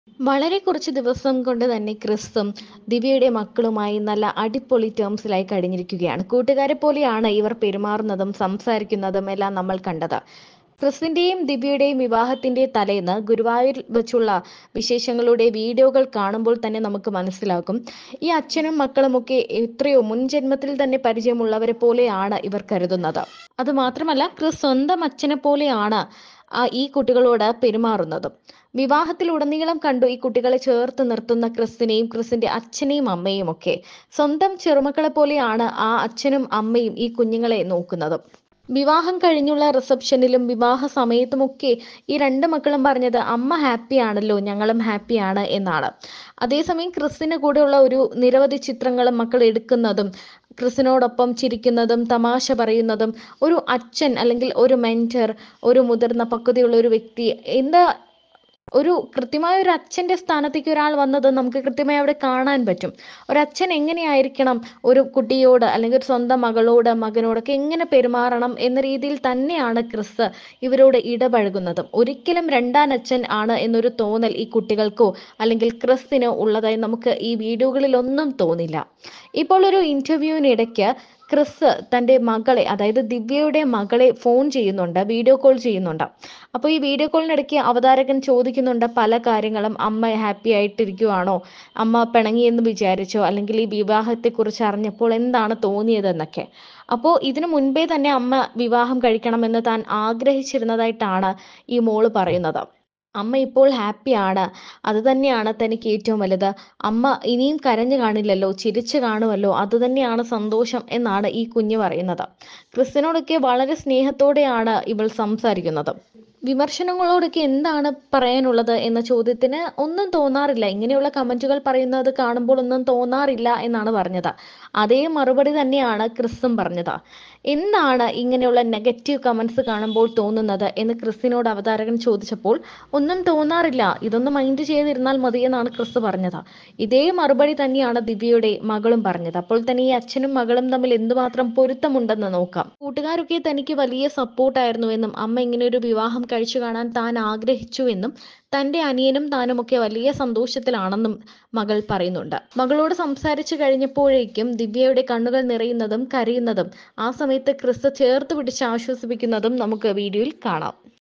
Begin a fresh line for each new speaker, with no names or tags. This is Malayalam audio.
വളരെ കുറച്ച് ദിവസം കൊണ്ട് തന്നെ ക്രിസും ദിവ്യയുടെ മക്കളുമായി നല്ല അടിപൊളി ടേംസിലായി കഴിഞ്ഞിരിക്കുകയാണ് കൂട്ടുകാരെ പോലെയാണ് ഇവർ പെരുമാറുന്നതും സംസാരിക്കുന്നതും എല്ലാം നമ്മൾ കണ്ടത് ക്രിസിന്റെയും ദിവ്യയുടെയും വിവാഹത്തിന്റെ തലേന്ന് ഗുരുവായൂർ വെച്ചുള്ള വിശേഷങ്ങളുടെ വീഡിയോകൾ കാണുമ്പോൾ തന്നെ നമുക്ക് മനസ്സിലാക്കും ഈ അച്ഛനും മക്കളുമൊക്കെ എത്രയോ മുൻ ജന്മത്തിൽ തന്നെ പരിചയമുള്ളവരെ പോലെയാണ് ഇവർ കരുതുന്നത് അത് മാത്രമല്ല ക്രിസ് സ്വന്തം അച്ഛനെ പോലെയാണ് ആ ഈ കുട്ടികളോട് പെരുമാറുന്നതും വിവാഹത്തിലുടനീളം കണ്ടു ഈ കുട്ടികളെ ചേർത്ത് നിർത്തുന്ന ക്രിസിനെയും ക്രിസിന്റെ അച്ഛനെയും അമ്മയും ഒക്കെ സ്വന്തം ചെറുമക്കളെ പോലെയാണ് ആ അച്ഛനും അമ്മയും ഈ കുഞ്ഞുങ്ങളെ നോക്കുന്നതും വിവാഹം കഴിഞ്ഞുള്ള റിസപ്ഷനിലും വിവാഹ സമയത്തുമൊക്കെ ഈ രണ്ട് മക്കളും പറഞ്ഞത് അമ്മ ഹാപ്പിയാണല്ലോ ഞങ്ങളും ഹാപ്പിയാണ് എന്നാണ് അതേസമയം ക്രിസിന് കൂടെയുള്ള ഒരു നിരവധി ചിത്രങ്ങളും മക്കൾ എടുക്കുന്നതും ക്രിസിനോടൊപ്പം ചിരിക്കുന്നതും തമാശ പറയുന്നതും ഒരു അച്ഛൻ അല്ലെങ്കിൽ ഒരു മെൻറ്റർ ഒരു മുതിർന്ന പക്വതയുള്ള ഒരു വ്യക്തി എന്താ ഒരു കൃത്യമായ ഒരു അച്ഛൻ്റെ സ്ഥാനത്തേക്ക് ഒരാൾ വന്നത് നമുക്ക് കൃത്യമായി അവിടെ കാണാൻ പറ്റും ഒരച്ഛൻ എങ്ങനെയായിരിക്കണം ഒരു കുട്ടിയോട് അല്ലെങ്കിൽ ഒരു സ്വന്തം മകളോട് മകനോടൊക്കെ എങ്ങനെ പെരുമാറണം എന്ന രീതിയിൽ തന്നെയാണ് ക്രിസ് ഇവരോട് ഇടപഴകുന്നതും ഒരിക്കലും രണ്ടാം അച്ഛൻ ആണ് എന്നൊരു തോന്നൽ ഈ കുട്ടികൾക്കോ അല്ലെങ്കിൽ ക്രിസിനോ ഉള്ളതായി നമുക്ക് ഈ വീഡിയോകളിലൊന്നും തോന്നില്ല ഇപ്പോൾ ഒരു ഇന്റർവ്യൂവിനിടയ്ക്ക് ക്രിസ് തൻ്റെ മകളെ അതായത് ദിവ്യയുടെ മകളെ ഫോൺ ചെയ്യുന്നുണ്ട് വീഡിയോ കോൾ ചെയ്യുന്നുണ്ട് അപ്പോൾ ഈ വീഡിയോ കോളിനിടയ്ക്ക് അവതാരകൻ ചോദിക്കുന്നുണ്ട് പല കാര്യങ്ങളും അമ്മ ഹാപ്പി ആയിട്ടിരിക്കുവാണോ അമ്മ പിണങ്ങിയെന്ന് വിചാരിച്ചോ അല്ലെങ്കിൽ ഈ വിവാഹത്തെക്കുറിച്ച് അറിഞ്ഞപ്പോൾ എന്താണ് തോന്നിയതെന്നൊക്കെ അപ്പോൾ ഇതിനു മുൻപേ തന്നെ അമ്മ വിവാഹം കഴിക്കണമെന്ന് താൻ ആഗ്രഹിച്ചിരുന്നതായിട്ടാണ് ഈ മോള് പറയുന്നത് അമ്മ ഇപ്പോൾ ഹാപ്പിയാണ് അത് തന്നെയാണ് തനിക്ക് ഏറ്റവും വലുത് അമ്മ ഇനിയും കരഞ്ഞു കാണില്ലല്ലോ ചിരിച്ചു കാണുമല്ലോ അത് തന്നെയാണ് സന്തോഷം എന്നാണ് ഈ കുഞ്ഞ് പറയുന്നത് ക്രിസ്ത്യനോടൊക്കെ വളരെ സ്നേഹത്തോടെയാണ് ഇവൾ സംസാരിക്കുന്നത് വിമർശനങ്ങളോടൊക്കെ എന്താണ് പറയാനുള്ളത് എന്ന ചോദ്യത്തിന് ഒന്നും തോന്നാറില്ല ഇങ്ങനെയുള്ള കമന്റുകൾ പറയുന്നത് കാണുമ്പോൾ ഒന്നും തോന്നാറില്ല എന്നാണ് പറഞ്ഞത് അതേ മറുപടി തന്നെയാണ് ക്രിസ്തും പറഞ്ഞത് എന്താണ് ഇങ്ങനെയുള്ള നെഗറ്റീവ് കമന്റ്സ് കാണുമ്പോൾ തോന്നുന്നത് എന്ന് ക്രിസ്തിനോട് അവതാരകൻ ചോദിച്ചപ്പോൾ ഒന്നും തോന്നാറില്ല ഇതൊന്നും മൈൻഡ് ചെയ്തിരുന്നാൽ മതി എന്നാണ് ക്രിസ് പറഞ്ഞത് ഇതേ മറുപടി തന്നെയാണ് ദിവ്യയുടെ മകളും പറഞ്ഞത് അപ്പോൾ തന്നെ ഈ അച്ഛനും മകളും തമ്മിൽ എന്തുമാത്രം പൊരുത്തമുണ്ടെന്ന് നോക്കാം കൂട്ടുകാരൊക്കെ തനിക്ക് വലിയ സപ്പോർട്ടായിരുന്നു എന്നും അമ്മ ഇങ്ങനെ ഒരു വിവാഹം കഴിച്ചു കാണാൻ താൻ ആഗ്രഹിച്ചു എന്നും തന്റെ അനിയനും താനുമൊക്കെ വലിയ സന്തോഷത്തിലാണെന്നും മകൾ പറയുന്നുണ്ട് മകളോട് സംസാരിച്ചു കഴിഞ്ഞപ്പോഴേക്കും ദിവ്യയുടെ കണ്ണുകൾ നിറയുന്നതും കരയുന്നതും ആ സമയത്ത് ക്രിസ് ചേർത്ത് പിടിച്ച് ആശ്വസിപ്പിക്കുന്നതും നമുക്ക് വീഡിയോയിൽ കാണാം